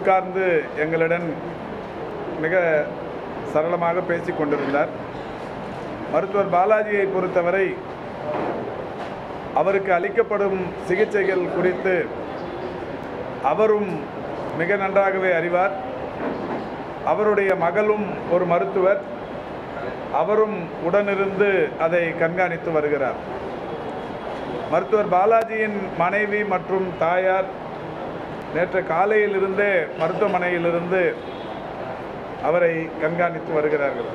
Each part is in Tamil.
உட்கார்ந்து எங்களுடன் மிக சரளமாக பேசிக் கொண்டிருந்தார் மருத்துவர் பாலாஜியை பொறுத்தவரை அவருக்கு அளிக்கப்படும் சிகிச்சைகள் குறித்து அவரும் மிக நன்றாகவே அறிவார் அவருடைய மகளும் ஒரு மருத்துவர் அவரும் உடனிருந்து அதை கண்காணித்து வருகிறார் மருத்துவர் பாலாஜியின் மனைவி மற்றும் தாயார் நேற்று காலையிலிருந்தே மருத்துவமனையிலிருந்து அவரை கண்காணித்து வருகிறார்கள்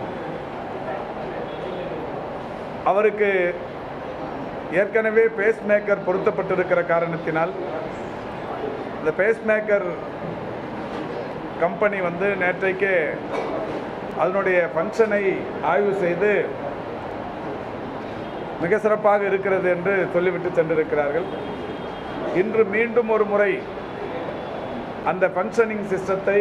அவருக்கு ஏற்கனவே பேஸ் மேக்கர் பொருத்தப்பட்டிருக்கிற காரணத்தினால் இந்த பேஸ் மேக்கர் கம்பெனி வந்து நேற்றைக்கே அதனுடைய ஃபங்க்ஷனை ஆய்வு செய்து மிக சிறப்பாக இருக்கிறது என்று சொல்லிவிட்டு சென்றிருக்கிறார்கள் இன்று மீண்டும் ஒரு முறை அந்த ஃபங்க்ஷனிங் சிஸ்டத்தை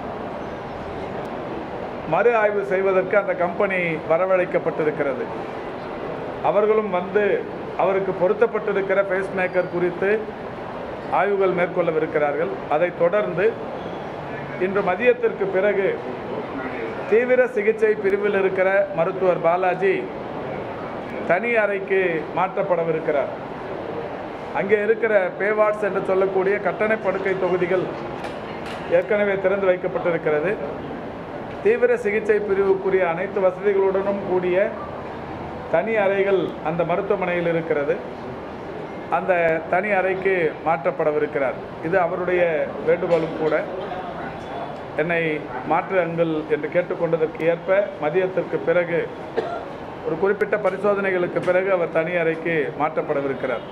மறு ஆய்வு செய்வதற்கு அந்த கம்பெனி வரவழைக்கப்பட்டிருக்கிறது அவர்களும் வந்து அவருக்கு பொருத்தப்பட்டிருக்கிற பேஸ் மேக்கர் குறித்து ஆய்வுகள் மேற்கொள்ளவிருக்கிறார்கள் அதைத் தொடர்ந்து இன்று மதியத்திற்கு பிறகு தீவிர சிகிச்சை பிரிவில் இருக்கிற மருத்துவர் பாலாஜி தனி அறைக்கு மாற்றப்படவிருக்கிறார் அங்கே இருக்கிற பேவார்ட்ஸ் என்று சொல்லக்கூடிய கட்டண படுக்கை தொகுதிகள் ஏற்கனவே திறந்து வைக்கப்பட்டிருக்கிறது தீவிர சிகிச்சை பிரிவுக்குரிய அனைத்து வசதிகளுடனும் கூடிய தனி அறைகள் அந்த மருத்துவமனையில் இருக்கிறது அந்த தனி அறைக்கு மாற்றப்படவிருக்கிறார் இது அவருடைய வேண்டுகோளும் கூட என்னை மாற்றுங்கள் என்று கேட்டுக்கொண்டதற்கு ஏற்ப மதியத்திற்கு பிறகு ஒரு குறிப்பிட்ட பரிசோதனைகளுக்கு பிறகு அவர் தனி அறைக்கு மாற்றப்படவிருக்கிறார்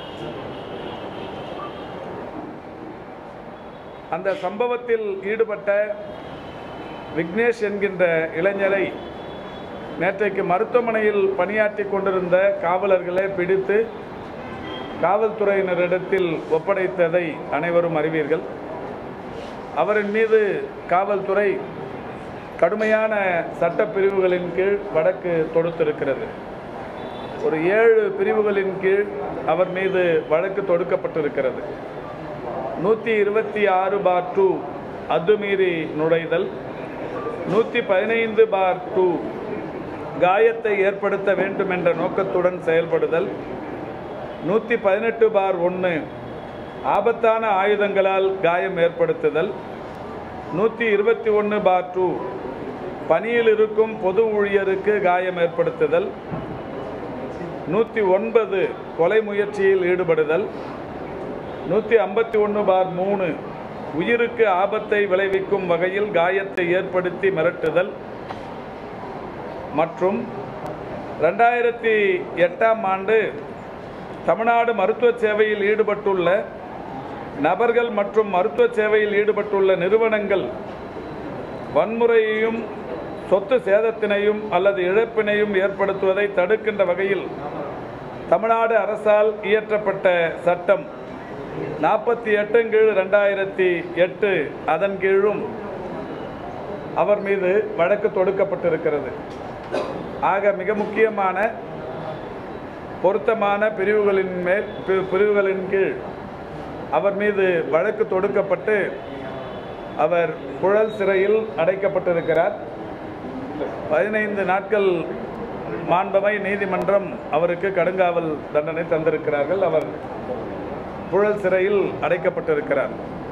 அந்த சம்பவத்தில் ஈடுபட்ட விக்னேஷ் என்கின்ற இளைஞரை நேற்றைக்கு மருத்துவமனையில் பணியாற்றி கொண்டிருந்த காவலர்களை பிடித்து காவல்துறையினரிடத்தில் ஒப்படைத்ததை அனைவரும் அறிவீர்கள் அவரின் மீது காவல்துறை கடுமையான சட்ட பிரிவுகளின் கீழ் வழக்கு தொடுத்திருக்கிறது ஒரு ஏழு பிரிவுகளின் கீழ் அவர் மீது வழக்கு தொடுக்கப்பட்டிருக்கிறது நூற்றி இருபத்தி ஆறு பார் டூ அத்துமீறி நுழைதல் நூற்றி பதினைந்து பார் டூ காயத்தை ஏற்படுத்த வேண்டும் என்ற நோக்கத்துடன் செயல்படுதல் நூற்றி பதினெட்டு பார் ஒன்று ஆபத்தான ஆயுதங்களால் காயம் ஏற்படுத்துதல் நூற்றி இருபத்தி ஒன்று பார் டூ பணியில் இருக்கும் பொது ஊழியருக்கு காயம் ஏற்படுத்துதல் நூற்றி ஒன்பது கொலை முயற்சியில் ஈடுபடுதல் நூற்றி ஐம்பத்தி ஒன்று பார் மூணு உயிருக்கு ஆபத்தை விளைவிக்கும் வகையில் காயத்தை ஏற்படுத்தி மிரட்டுதல் மற்றும் ரெண்டாயிரத்தி எட்டாம் ஆண்டு தமிழ்நாடு மருத்துவ சேவையில் ஈடுபட்டுள்ள நபர்கள் மற்றும் மருத்துவ சேவையில் ஈடுபட்டுள்ள நிறுவனங்கள் வன்முறையையும் சொத்து சேதத்தினையும் அல்லது இழப்பினையும் ஏற்படுத்துவதை தடுக்கின்ற வகையில் தமிழ்நாடு அரசால் இயற்றப்பட்ட சட்டம் நாற்பத்தி எட்டு கீழ் ரெண்டாயிரத்தி எட்டு அதன் கீழும் அவர் மீது வழக்கு தொடுக்கப்பட்டிருக்கிறது ஆக மிக முக்கியமான பொருத்தமான பிரிவுகளின் மேல் பி- பிரிவுகளின் கீழ் அவர் மீது வழக்கு தொடுக்கப்பட்டு அவர் புழல் சிறையில் அடைக்கப்பட்டிருக்கிறார் பதினைந்து நாட்கள் மாண்பமை நீதிமன்றம் அவருக்கு கடுங்காவல் தண்டனை தந்திருக்கிறார்கள் அவர் புழல் சிறையில் அடைக்கப்பட்டிருக்கிறார்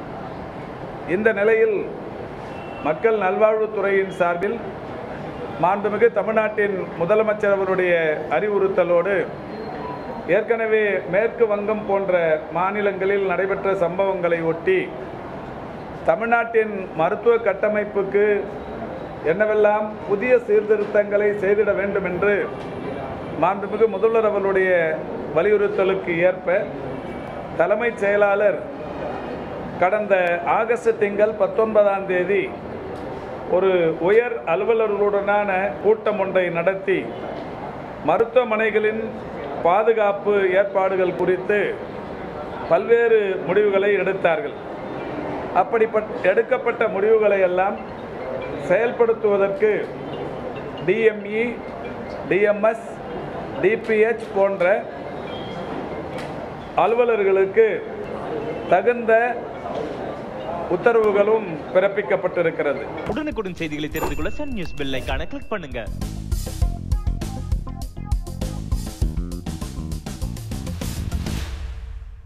இந்த நிலையில் மக்கள் நல்வாழ்வுத்துறையின் சார்பில் மாண்புமிகு தமிழ்நாட்டின் முதலமைச்சர் அவருடைய அறிவுறுத்தலோடு ஏற்கனவே மேற்கு வங்கம் போன்ற மாநிலங்களில் நடைபெற்ற சம்பவங்களை ஒட்டி தமிழ்நாட்டின் மருத்துவ கட்டமைப்புக்கு என்னவெல்லாம் புதிய சீர்திருத்தங்களை செய்திட வேண்டும் என்று மாண்புமிகு முதல்வர் அவர்களுடைய வலியுறுத்தலுக்கு ஏற்ப தலைமைச் செயலாளர் கடந்த ஆகஸ்ட் திங்கள் பத்தொன்பதாம் தேதி ஒரு உயர் அலுவலர்களுடனான கூட்டம் ஒன்றை நடத்தி மருத்துவமனைகளின் பாதுகாப்பு ஏற்பாடுகள் குறித்து பல்வேறு முடிவுகளை எடுத்தார்கள் அப்படிப்பட் எடுக்கப்பட்ட முடிவுகளை எல்லாம் செயல்படுத்துவதற்கு டிஎம்இ டிஎம்எஸ் டிபிஹெச் போன்ற அலுவலர்களுக்கு தகுந்த உத்தரவுகளும் பிறப்பிக்கப்பட்டிருக்கிறது உடனுக்குடன் செய்திகளை தெரிந்து கொள்ள சன் நியூஸ் பெல் ஐகானை கிளிக் பண்ணுங்க